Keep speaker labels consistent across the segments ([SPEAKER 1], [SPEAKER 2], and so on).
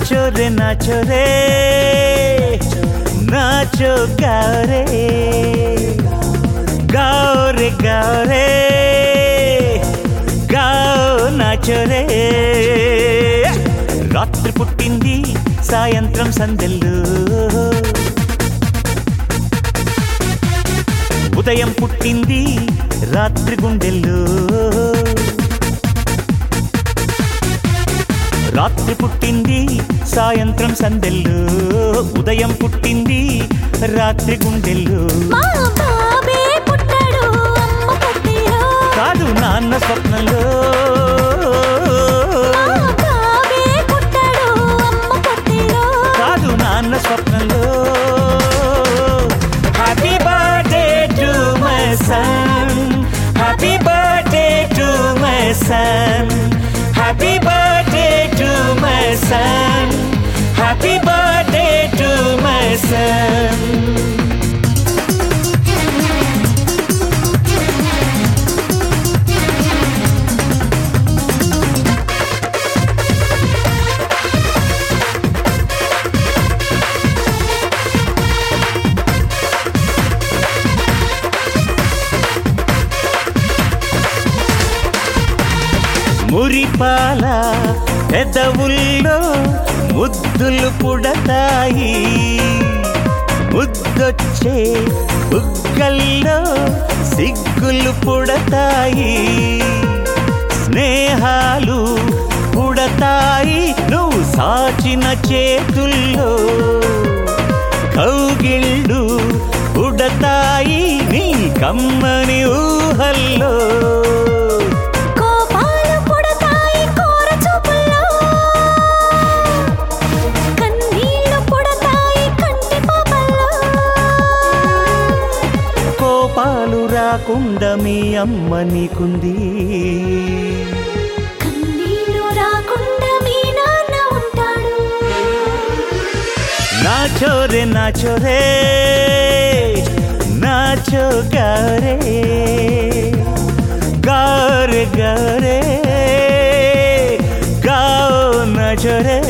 [SPEAKER 1] nacho రే నాచో రే నాచో గాओ రే గాओ రే గాओ రే గాओ నాచో రే రాత్రి పుట్టింది సాయంత్రం సందెల్లు ఉదయం పుట్టింది రాత్రి గుండెల్లో రాత్రి పుట్టింది సాయంత్రం సందెల్లు ఉదయం పుట్టింది రాత్రి గుండెల్లో
[SPEAKER 2] మా బాబే పుట్టాడు అమ్మ పుట్టిలో
[SPEAKER 1] కాదు నాన్న స్వప్నంలో
[SPEAKER 2] మా బాబే పుట్టాడు అమ్మ పుట్టిలో
[SPEAKER 1] కాదు నాన్న స్వప్నంలో happy birthday to my son happy birthday to my son happy birthday to my son happy birthday to my son మురిపాల పెదవుల్లో ముద్దులు పుడతాయి ముద్దొచ్చే బుగ్గల్లో సిగ్గులు పుడతాయి స్నేహాలు పుడతాయి నువ్వు సాచిన చేతుల్లో కౌగిళ్ళు పుడతాయి నీ కమ్మని ఊహల్లో
[SPEAKER 2] కోపాలు పుడతాయి కోర చూపుల్లో కన్నీళ్లు పుడతాయి కంటి పాపల్లో
[SPEAKER 1] కోపాలు రాకుండా మీ అమ్మ నీకుంది
[SPEAKER 2] కన్నీళ్లు రాకుండా మీ నాన్న ఉంటాడు
[SPEAKER 1] నాచో రే నాచో రే నాచో గారే గారే గారే గాओ నాచో రే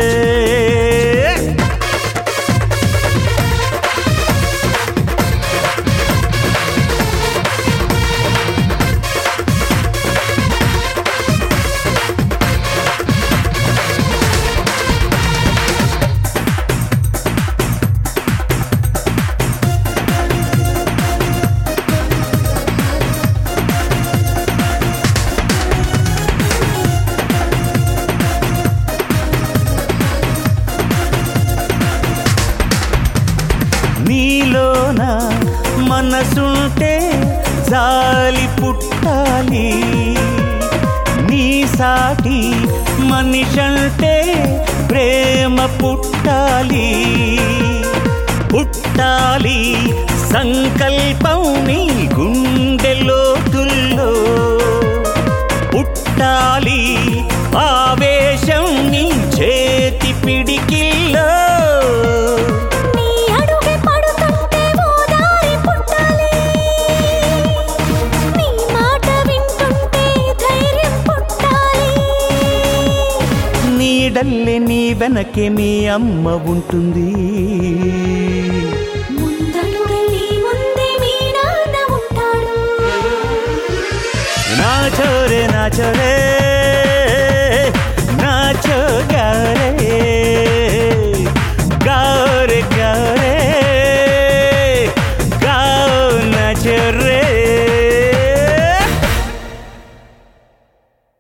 [SPEAKER 1] నీలోన మనసుంటే జాలి పుట్టాలి నీ సాటి మనిషంటే ప్రేమ పుట్టాలి పుట్టాలి సంకల్పం నీ గుండె లోతుల్లో పుట్టాలి ఆవేశం నీ చేతి పిడికిల్లో
[SPEAKER 2] నీ అడుగే పడుతుంటే ఓదారి పుట్టాలి నీ మాట వింటుంటే ధైర్యం పుట్టాలి
[SPEAKER 1] నీడల్లే నీ వెనకే మీ అమ్మ ఉంటుంది
[SPEAKER 2] ముందడుగే నీ ముందే మీ నాన్న ఉంటాడు
[SPEAKER 1] నా చోరే నా చోరే